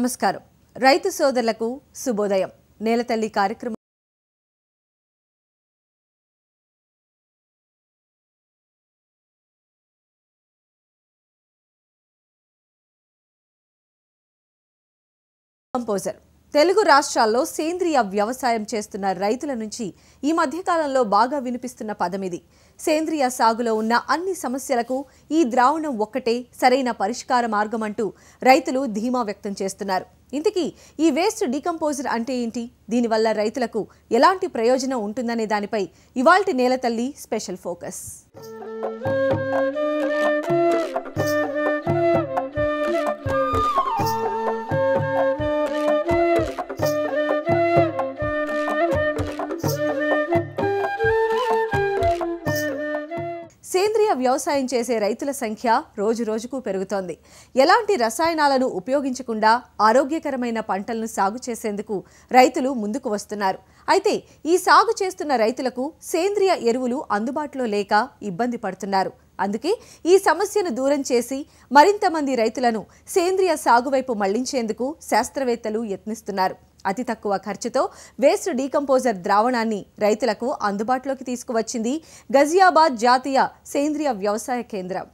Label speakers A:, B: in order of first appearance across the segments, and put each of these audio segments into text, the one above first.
A: నమస్కారం రైతు సోదరులకు శుభోదయం నేలతల్లి కార్యక్రమం కంపోజర్ తెలుగు రాష్ట్రాల్లో సేంద్రియ వ్యవసాయం చేస్తున్న రైతుల నుంచి ఈ మధ్యకాలంలో బాగా వినిపిస్తున్న పదం ఇది సేంద్రియ సాగులో ఉన్న అన్ని సమస్యలకు ఈ ద్రావణం ఒక్కటే సరైన పరిష్కార మార్గం అంటూ రైతులు ధీమా వ్యక్తం చేస్తున్నారు ఇంతకీ ఈ వేస్ట్ డీకంపోజర్ అంటే ఏంటి దీనివల్ల రైతులకు ఎలాంటి ప్రయోజనం ఉంటుందనే దానిపై ఇవాల్టి నేలతల్లి స్పెషల్ ఫోకస్ సేంద్రియ వ్యవసాయం చేసే రైతుల సంఖ్య రోజు రోజుకు పెరుగుతోంది ఎలాంటి రసాయనాలను ఉపయోగించకుండా ఆరోగ్యకరమైన పంటలను సాగు చేసేందుకు రైతులు ముందుకు వస్తున్నారు అయితే ఈ సాగు చేస్తున్న రైతులకు సేంద్రియ ఎరువులు అందుబాటులో లేక ఇబ్బంది పడుతున్నారు అందుకే ఈ సమస్యను దూరం చేసి మరింత మంది రైతులను సేంద్రియ సాగు వైపు మళ్లించేందుకు శాస్త్రవేత్తలు యత్నిస్తున్నారు అతి తక్కువ ఖర్చుతో వేస్ట్ డీకంపోజర్ ద్రావణాన్ని రైతులకు అందుబాటులోకి తీసుకువచ్చింది గజియాబాద్ జాతీయ సేంద్రియ వ్యవసాయ కేంద్రం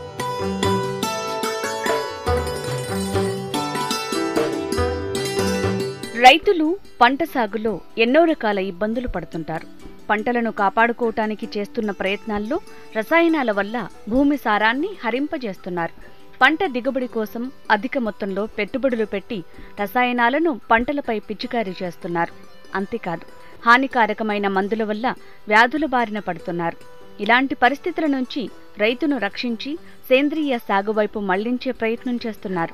B: రైతులు పంట సాగులో ఎన్నో రకాల ఇబ్బందులు పడుతుంటారు పంటలను కాపాడుకోవటానికి చేస్తున్న ప్రయత్నాల్లో రసాయనాల వల్ల భూమి సారాన్ని హరింపజేస్తున్నారు పంట దిగుబడి కోసం అధిక మొత్తంలో పెట్టుబడులు పెట్టి రసాయనాలను పంటలపై పిచికారీ చేస్తున్నారు అంతేకాదు హానికారకమైన మందుల వల్ల వ్యాధుల బారిన పడుతున్నారు ఇలాంటి పరిస్థితుల నుంచి రైతును రక్షించి సేంద్రియ సాగు వైపు మళ్లించే ప్రయత్నం చేస్తున్నారు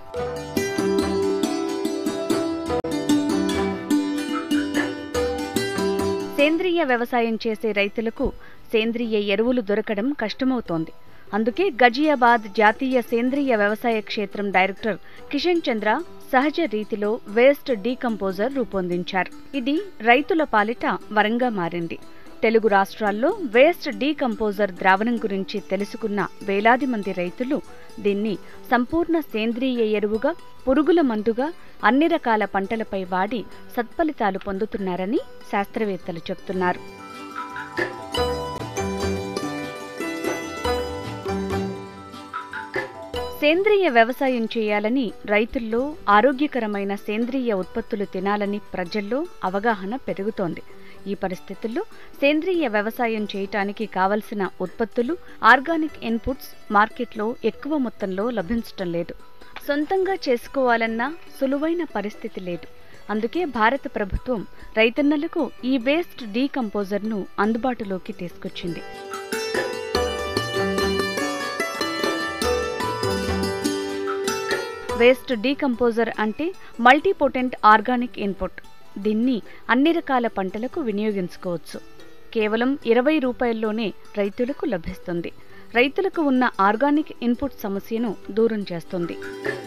B: సేంద్రియ వ్యవసాయం చేసే రైతులకు సేంద్రియ ఎరువులు దొరకడం కష్టమవుతోంది అందుకే గజియాబాద్ జాతీయ సేంద్రియ వ్యవసాయ క్షేత్రం డైరెక్టర్ కిషన్ చంద్ర సహజ రీతిలో వేస్ట్ డీకంపోజర్ రూపొందించారు ఇది రైతుల పాలిట వరంగా మారింది తెలుగు రాష్ట్రాల్లో వేస్ట్ డీకంపోజర్ ద్రావణం గురించి తెలుసుకున్న వేలాది మంది రైతులు దీన్ని సంపూర్ణ సేంద్రియ ఎరువుగా పురుగుల మందుగా అన్ని రకాల పంటలపై వాడి సత్ఫలితాలు పొందుతున్నారని శాస్త్రవేత్తలు చెప్తున్నారు సేంద్రియ వ్యవసాయం చేయాలని రైతుల్లో ఆరోగ్యకరమైన సేంద్రియ ఉత్పత్తులు తినాలని ప్రజల్లో అవగాహన పెరుగుతోంది ఈ పరిస్థితుల్లో సేంద్రియ వ్యవసాయం చేయటానికి కావలసిన ఉత్పత్తులు ఆర్గానిక్ ఇన్పుట్స్ మార్కెట్లో ఎక్కువ మొత్తంలో లభించటం లేదు సొంతంగా చేసుకోవాలన్నా సులువైన పరిస్థితి లేదు అందుకే భారత ప్రభుత్వం రైతన్నలకు ఈ వేస్ట్ డీకంపోజర్ను అందుబాటులోకి తీసుకొచ్చింది వేస్ట్ డీకంపోజర్ అంటే మల్టీపోటెంట్ ఆర్గానిక్ ఇన్పుట్ దీన్ని అన్ని రకాల పంటలకు వినియోగించుకోవచ్చు కేవలం ఇరవై రూపాయల్లోనే రైతులకు లభిస్తుంది రైతులకు ఉన్న ఆర్గానిక్ ఇన్పుట్ సమస్యను దూరం చేస్తుంది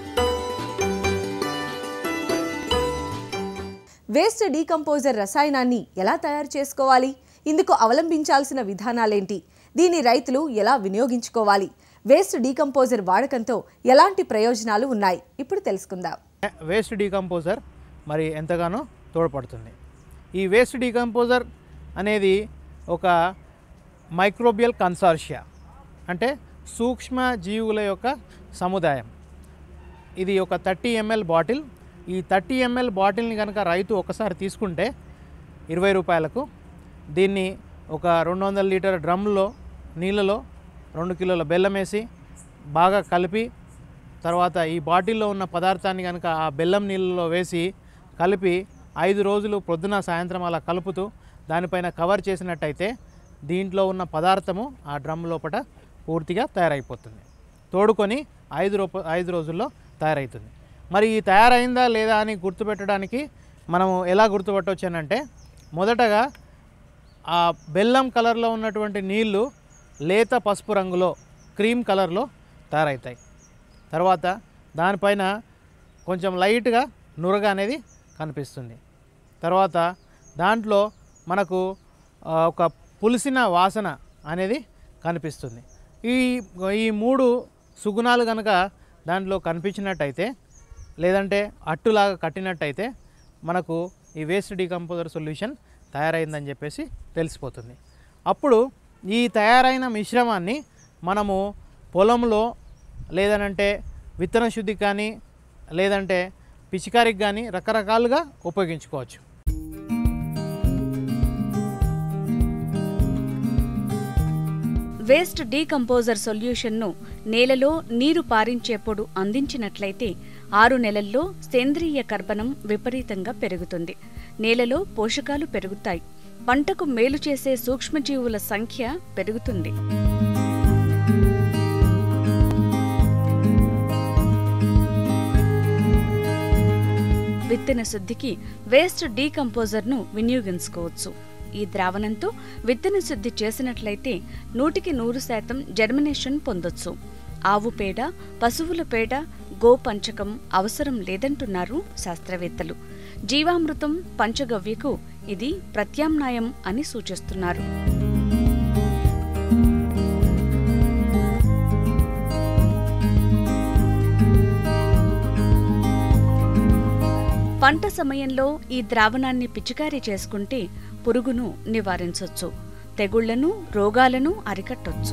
A: వేస్ట్ డీకంపోజర్ రసాయనాన్ని ఎలా తయారు చేసుకోవాలి ఇందుకు అవలంబించాల్సిన విధానాలేంటి దీని రైతులు ఎలా వినియోగించుకోవాలి వేస్ట్ డీకంపోజర్ వాడకంతో ఎలాంటి ప్రయోజనాలు ఉన్నాయి ఇప్పుడు తెలుసుకుందాం
C: వేస్ట్ డీకంపోజర్ మరి ఎంతగానో తోడ్పడుతుంది ఈ వేస్ట్ డీకంపోజర్ అనేది ఒక మైక్రోబియల్ కన్సార్షియా అంటే సూక్ష్మ జీవుల యొక్క సముదాయం ఇది ఒక థర్టీ ఎంఎల్ బాటిల్ ఈ థర్టీ ఎంఎల్ బాటిల్ని కనుక రైతు ఒకసారి తీసుకుంటే ఇరవై రూపాయలకు దీన్ని ఒక రెండు వందల లీటర్ డ్రమ్లో నీళ్ళలో రెండు కిలోల బెల్లం వేసి బాగా కలిపి తర్వాత ఈ బాటిల్లో ఉన్న పదార్థాన్ని కనుక ఆ బెల్లం నీళ్ళలో వేసి కలిపి ఐదు రోజులు పొద్దున సాయంత్రం అలా కలుపుతూ దానిపైన కవర్ చేసినట్టయితే దీంట్లో ఉన్న పదార్థము ఆ డ్రమ్ లోపల పూర్తిగా తయారైపోతుంది తోడుకొని ఐదు రూప ఐదు రోజుల్లో తయారవుతుంది మరి ఈ తయారైందా లేదా అని గుర్తుపెట్టడానికి మనము ఎలా గుర్తుపట్టవచ్చు అని అంటే మొదటగా ఆ బెల్లం కలర్లో ఉన్నటువంటి నీళ్లు లేత పసుపు రంగులో క్రీమ్ కలర్లో తయారవుతాయి తర్వాత దానిపైన కొంచెం లైట్గా నురగ అనేది కనిపిస్తుంది తర్వాత దాంట్లో మనకు ఆ, ఒక పులిసిన వాసన అనేది కనిపిస్తుంది ఈ ఈ మూడు సుగుణాలు కనుక దాంట్లో కనిపించినట్టయితే లేదంటే అట్టులాగా కట్టినట్టయితే మనకు ఈ వేస్ట్ డీకంపోజర్ సొల్యూషన్ తయారైందని చెప్పేసి తెలిసిపోతుంది అప్పుడు ఈ తయారైన మిశ్రమాన్ని మనము పొలంలో లేదనంటే విత్తన శుద్ధికి కానీ లేదంటే పిచికారికి కానీ రకరకాలుగా ఉపయోగించుకోవచ్చు
B: వేస్ట్ డీకంపోజర్ సొల్యూషన్ను నేలలో నీరు పారించేప్పుడు అందించినట్లయితే ఆరు నెలల్లో సేంద్రియ కర్బనం విపరీతంగా పెరుగుతుంది నేలలో పోషకాలు పెరుగుతాయి పంటకు మేలు చేసే సూక్ష్మజీవుల సంఖ్య పెరుగుతుంది విత్తన శుద్ధికి వేస్ట్ డీకంపోజర్ను వినియోగించుకోవచ్చు ఈ ద్రావణంతో విత్తన శుద్ధి చేసినట్లయితే నూటికి నూరు శాతం జర్మినేషన్ పొందొచ్చు ఆవు పేడ పశువుల పేడ గోపంచకం అవసరం లేదంటున్నారు శాస్త్రవేత్తలు జీవామృతం పంచగవ్యకు ఇది ప్రత్యామ్నాయం అని సూచిస్తున్నారు పంట సమయంలో ఈ ద్రావణాన్ని పిచికారీ చేసుకుంటే పురుగును నివారించొచ్చు తెగుళ్లను రోగాలను అరికట్టొచ్చు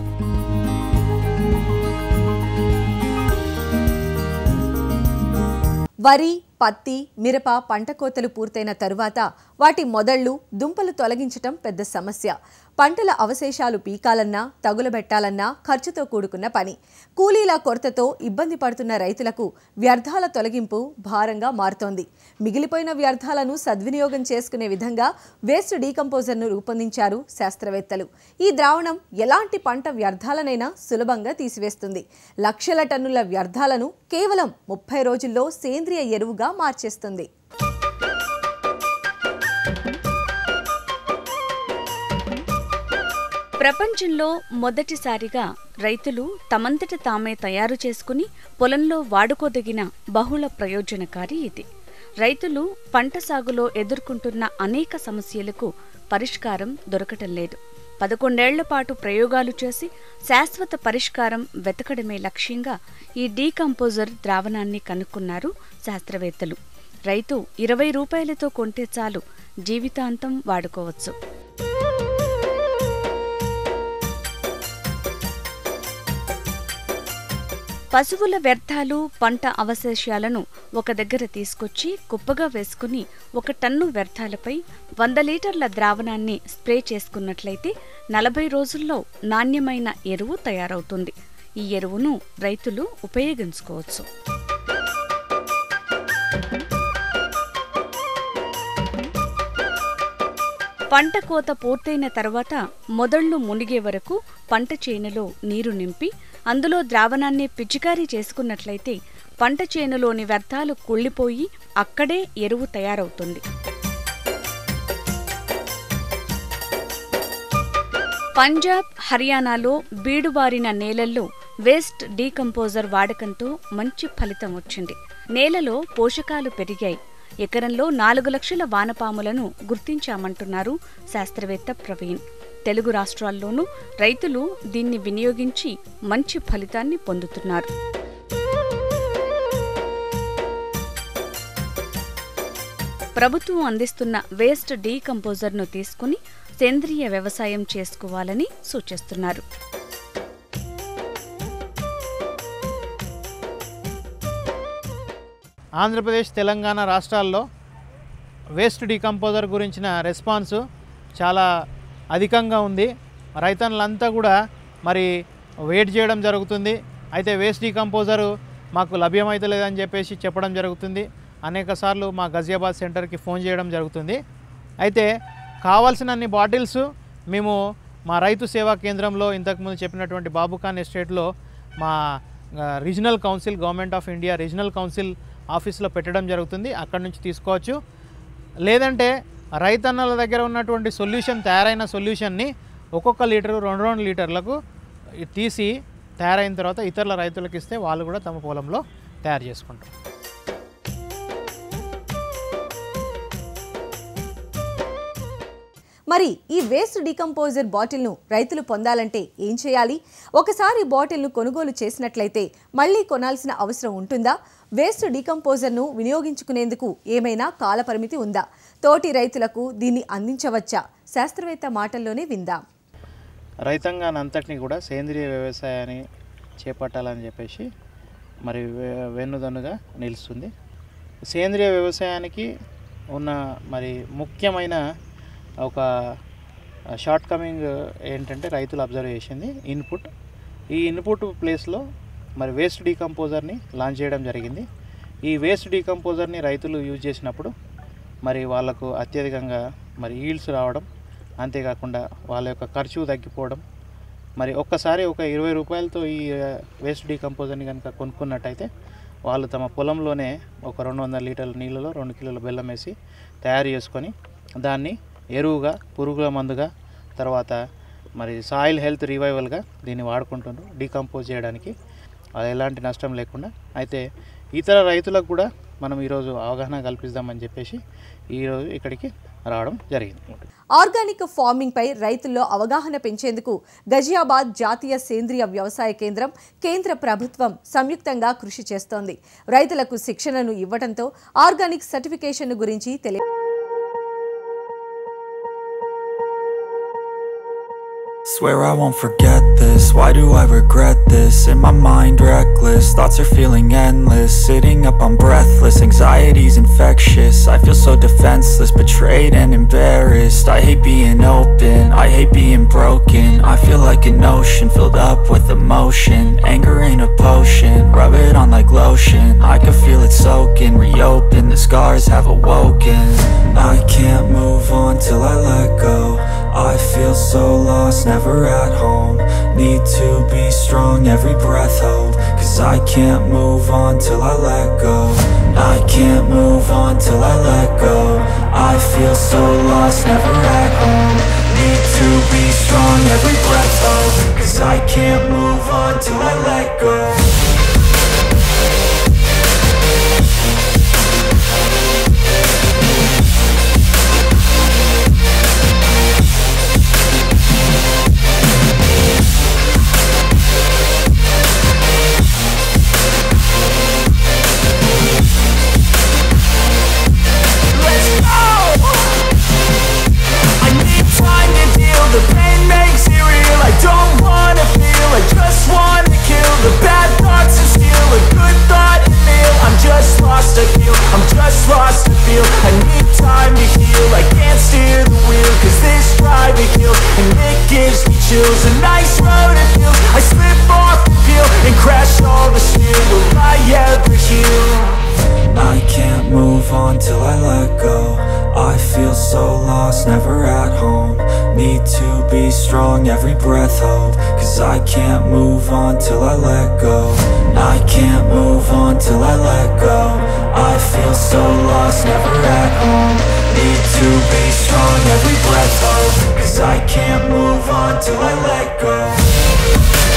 A: వరి పత్తి మిరప పంట కోతలు పూర్తయిన తరువాత వాటి మొదళ్ళు దుంపలు తొలగించటం పెద్ద సమస్య పంటల అవశేషాలు పీకాలన్నా తగులబెట్టాలన్నా ఖర్చుతో కూడుకున్న పని కూలీల కొరతతో ఇబ్బంది పడుతున్న రైతులకు వ్యర్థాల తొలగింపు భారంగా మారుతోంది మిగిలిపోయిన వ్యర్థాలను సద్వినియోగం చేసుకునే విధంగా వేస్ట్ డీకంపోజర్ను రూపొందించారు శాస్త్రవేత్తలు ఈ ద్రావణం ఎలాంటి పంట వ్యర్థాలనైనా సులభంగా తీసివేస్తుంది లక్షల టన్నుల వ్యర్థాలను కేవలం ముప్పై రోజుల్లో సేంద్రియ ఎరువుగా మార్చేస్తుంది
B: ప్రపంచంలో మొదటిసారిగా రైతులు తమంతట తామే తయారు చేసుకుని పొలంలో వాడుకోదగిన బహుళ ప్రయోజనకారి ఇది రైతులు పంట సాగులో ఎదుర్కొంటున్న అనేక సమస్యలకు పరిష్కారం దొరకటం లేదు పదకొండేళ్ల పాటు ప్రయోగాలు చేసి శాశ్వత పరిష్కారం వెతకడమే లక్ష్యంగా ఈ డీకంపోజర్ ద్రావణాన్ని కనుక్కున్నారు శాస్త్రవేత్తలు రైతు ఇరవై రూపాయలతో కొంటే చాలు జీవితాంతం వాడుకోవచ్చు పశువుల వ్యర్థాలు పంట అవశేషాలను ఒక దగ్గర తీసుకొచ్చి కుప్పగా వేసుకుని ఒక టన్ను వ్యర్థాలపై వంద లీటర్ల ద్రావణాన్ని స్ప్రే చేసుకున్నట్లయితే నలభై రోజుల్లో నాణ్యమైన ఎరువు తయారవుతుంది ఈ ఎరువును రైతులు ఉపయోగించుకోవచ్చు పంట కోత పూర్తయిన తర్వాత మొదళ్ళు మునిగే వరకు పంట చేనులో నీరు నింపి అందులో ద్రావణాన్ని పిచికారీ చేసుకున్నట్లయితే పంట చేనులోని వ్యర్థాలు కుళ్ళిపోయి అక్కడే ఎరువు తయారవుతుంది పంజాబ్ హర్యానాలో బీడుబారిన నేలల్లో వేస్ట్ డీకంపోజర్ వాడకంతో మంచి ఫలితం వచ్చింది నేలలో పోషకాలు పెరిగాయి ఎకరంలో నాలుగు లక్షల వానపాములను గుర్తించామంటున్నారు శాస్త్రవేత్త ప్రవీణ్ తెలుగు రాష్ట్రాల్లోనూ రైతులు దీన్ని వినియోగించి మంచి ఫలితాన్ని పొందుతున్నారు ప్రభుత్వం అందిస్తున్న వేస్ట్ డీకంపోజర్ను తీసుకుని సేంద్రియ వ్యవసాయం చేసుకోవాలని సూచిస్తున్నారు
C: ఆంధ్రప్రదేశ్ తెలంగాణ రాష్ట్రాల్లో వేస్ట్ డీకంపోజర్ గురించిన రెస్పాన్స్ చాలా అధికంగా ఉంది రైతన్నులంతా కూడా మరి వెయిట్ చేయడం జరుగుతుంది అయితే వేస్ట్ డీకంపోజరు మాకు లభ్యమైతలేదని చెప్పేసి చెప్పడం జరుగుతుంది అనేక సార్లు మా గజియాబాద్ సెంటర్కి ఫోన్ చేయడం జరుగుతుంది అయితే కావాల్సినన్ని బాటిల్స్ మేము మా రైతు సేవా కేంద్రంలో ఇంతకుముందు చెప్పినటువంటి బాబుఖాన్ ఎస్టేట్లో మా ఆ, regional council government of India regional council ఆఫీస్లో పెట్టడం జరుగుతుంది అక్కడ నుంచి తీసుకోవచ్చు లేదంటే రైతన్నల దగ్గర ఉన్నటువంటి సొల్యూషన్ తయారైన సొల్యూషన్ని ఒక్కొక్క లీటరు రెండు రెండు లీటర్లకు తీసి తయారైన తర్వాత ఇతరుల రైతులకు ఇస్తే వాళ్ళు కూడా తమ పొలంలో తయారు చేసుకుంటారు
A: మరి ఈ వేస్ట్ డీకంపోజర్ బాటిల్ను రైతులు పొందాలంటే ఏం చేయాలి ఒకసారి బాటిల్ను కొనుగోలు చేసినట్లయితే మళ్ళీ కొనాల్సిన అవసరం ఉంటుందా వేస్ట్ డీకంపోజర్ను వినియోగించుకునేందుకు ఏమైనా కాలపరిమితి ఉందా తోటి రైతులకు దీన్ని అందించవచ్చా శాస్త్రవేత్త మాటల్లోనే విందాం
C: రైతాంగాన్ని అంతటిని కూడా సేంద్రియ వ్యవసాయాన్ని చేపట్టాలని చెప్పేసి మరి వె- వెన్నుదన్నుగా నిలుస్తుంది సేంద్రియ వ్యవసాయానికి ఉన్న మరి ముఖ్యమైన ఒక షార్ట్ కమింగ్ ఏంటంటే రైతులు అబ్జర్వ్ చేసింది ఇన్పుట్ ఈ ఇన్పుట్ ప్లేస్లో మరి వేస్ట్ డీకంపోజర్ని లాంచ్ చేయడం జరిగింది ఈ వేస్ట్ డీకంపోజర్ని రైతులు యూజ్ చేసినప్పుడు మరి వాళ్ళకు అత్యధికంగా మరి ఈల్డ్స్ రావడం అంతేకాకుండా వాళ్ళ యొక్క ఖర్చు తగ్గిపోవడం మరి ఒక్కసారి ఒక ఇరవై రూపాయలతో ఈ వేస్ట్ డీకంపోజర్ని కనుక కొనుక్కున్నట్టయితే వాళ్ళు తమ పొలంలోనే ఒక రెండు వందల లీటర్ల నీళ్ళలో రెండు కిలోల బెల్లం వేసి తయారు చేసుకొని దాన్ని ఎరువుగా పురుగుల మందుగా తర్వాత మరి సాయిల్ హెల్త్ రివైవల్గా దీన్ని వాడుకుంటున్నారు డీకంపోజ్ చేయడానికి అది ఎలాంటి నష్టం లేకుండా అయితే ఇతర రైతులకు కూడా మనం ఈరోజు అవగాహన కల్పిద్దామని చెప్పేసి ఈరోజు ఇక్కడికి రావడం జరిగింది
A: ఆర్గానిక్ ఫార్మింగ్ పై రైతుల్లో అవగాహన పెంచేందుకు గజియాబాద్ జాతీయ సేంద్రియ వ్యవసాయ కేంద్రం కేంద్ర ప్రభుత్వం సంయుక్తంగా కృషి చేస్తోంది రైతులకు శిక్షణను ఇవ్వడంతో ఆర్గానిక్ సర్టిఫికేషన్ గురించి తెలియ
D: Swear I won't forget this, why do I regret this? In my mind reckless, thoughts are feeling endless Sitting up I'm breathless, anxiety's infectious I feel so defenseless, betrayed and embarrassed I hate being open, I hate being broken I feel like an ocean filled up with emotion Anger ain't a potion, rub it on like lotion I can feel it soaking, reopen, the scars have awoken I can't move on till I let go I feel so lost, never at home Need to be strong, every breath hold Cause I can't move on till I let go I can't move on till I let go I feel so lost, never at home Need to be strong, every breath hold Cause I can't move on till I let go Let's go! I need time to heal, the pain makes it real I don't wanna feel, I just wanna kill The bad thoughts and steal a good thought and feel I'm just lost, I feel, I'm just lost, I feel I need time to heal, I can't steer the wheel Cause this drive to kill, and it gives me chills A nice road it feels, I slip off the peel And crash all the steel, will I ever heal? I can't move on till I let go I feel so lost, never at home Need to be strong, every breath hold Cause I can't move on till I let go I can't move on till I let go I feel so lost, never at home Need to be strong, every breath hold Cause I can't move on till I let go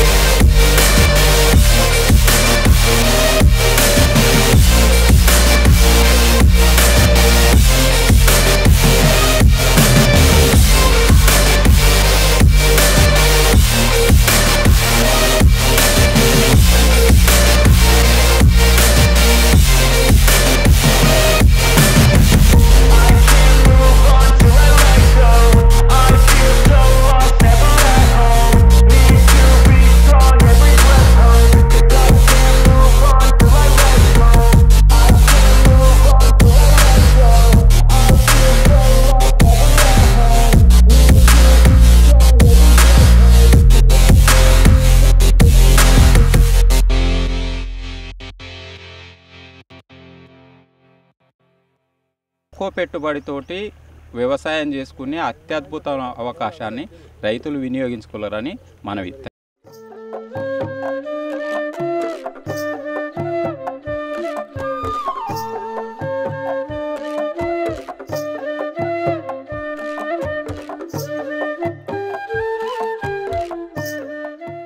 E: తక్కువ పెట్టుబడితోటి వ్యవసాయం చేసుకునే అత్యద్భుత అవకాశాన్ని రైతులు వినియోగించుకోలేరని మనవి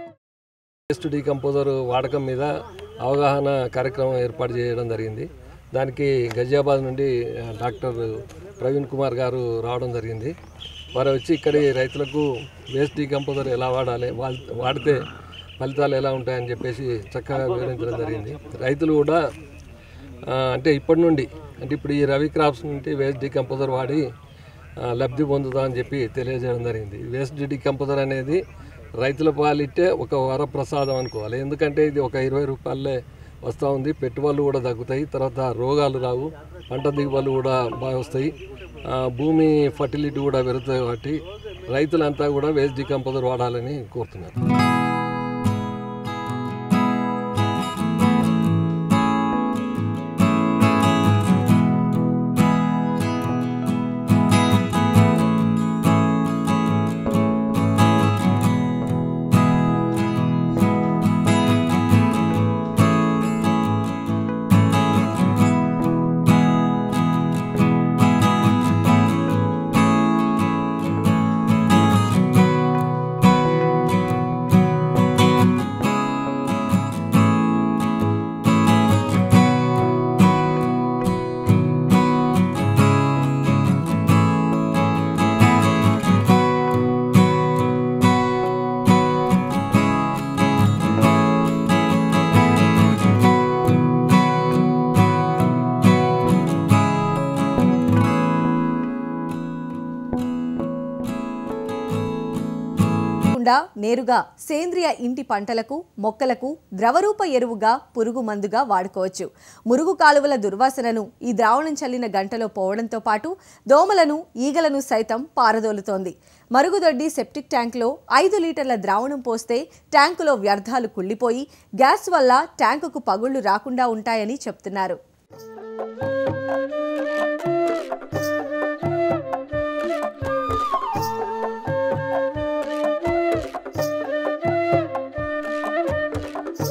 F: waste decomposer వాడకం మీద అవగాహన కార్యక్రమం ఏర్పాటు చేయడం జరిగింది దానికి గజియాబాద్ నుండి ఆ, డాక్టర్ ప్రవీణ్ కుమార్ గారు రావడం జరిగింది వారు వచ్చి ఇక్కడి రైతులకు వేస్ట్ డీకంపోజర్ ఎలా వాడాలి వాల్- వాడితే ఫలితాలు ఎలా ఉంటాయని చెప్పేసి చక్కగా వివరించడం జరిగింది రైతులు కూడా ఆ, అంటే ఇప్పటి నుండి అంటే ఇప్పుడు ఈ రవి క్రాప్స్ నుండి వేస్ట్ డీకంపోజర్ వాడి ఆ, లబ్ధి పొందుతామని చెప్పి తెలియజేయడం జరిగింది వేస్ట్ డీకంపోజర్ అనేది రైతుల పాలిట్టే ఒక వరప్రసాదం అనుకోవాలి ఎందుకంటే ఇది ఒక ఇరవై రూపాయలే వస్తూ ఉంది పెట్టుబడులు కూడా తగ్గుతాయి తర్వాత రోగాలు రావు పంట దిగుబడులు కూడా బాగా వస్తాయి ఆ, భూమి ఫర్టిలిటీ కూడా పెరుగుతాయి కాబట్టి రైతులంతా కూడా వేస్ట్ డీకంపోజర్ వాడాలని కోరుతున్నారు
A: కాకుండా నేరుగా సేంద్రియ ఇంటి పంటలకు మొక్కలకు ద్రవరూప ఎరువుగా పురుగు మందుగా వాడుకోవచ్చు మురుగు కాలువల దుర్వాసనను ఈ ద్రావణం చల్లిన గంటలో పోవడంతో పాటు దోమలను ఈగలను సైతం పారదోలుతోంది మరుగుదొడ్డి సెప్టిక్ ట్యాంక్లో ఐదు లీటర్ల ద్రావణం పోస్తే ట్యాంకులో వ్యర్థాలు కుళ్ళిపోయి గ్యాస్ వల్ల ట్యాంకుకు పగుళ్లు రాకుండా ఉంటాయని చెప్తున్నారు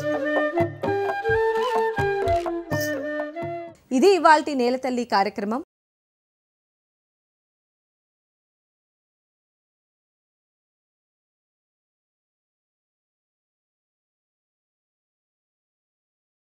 A: ఇది ఇవాల్టి నేలతల్లి కార్యక్రమం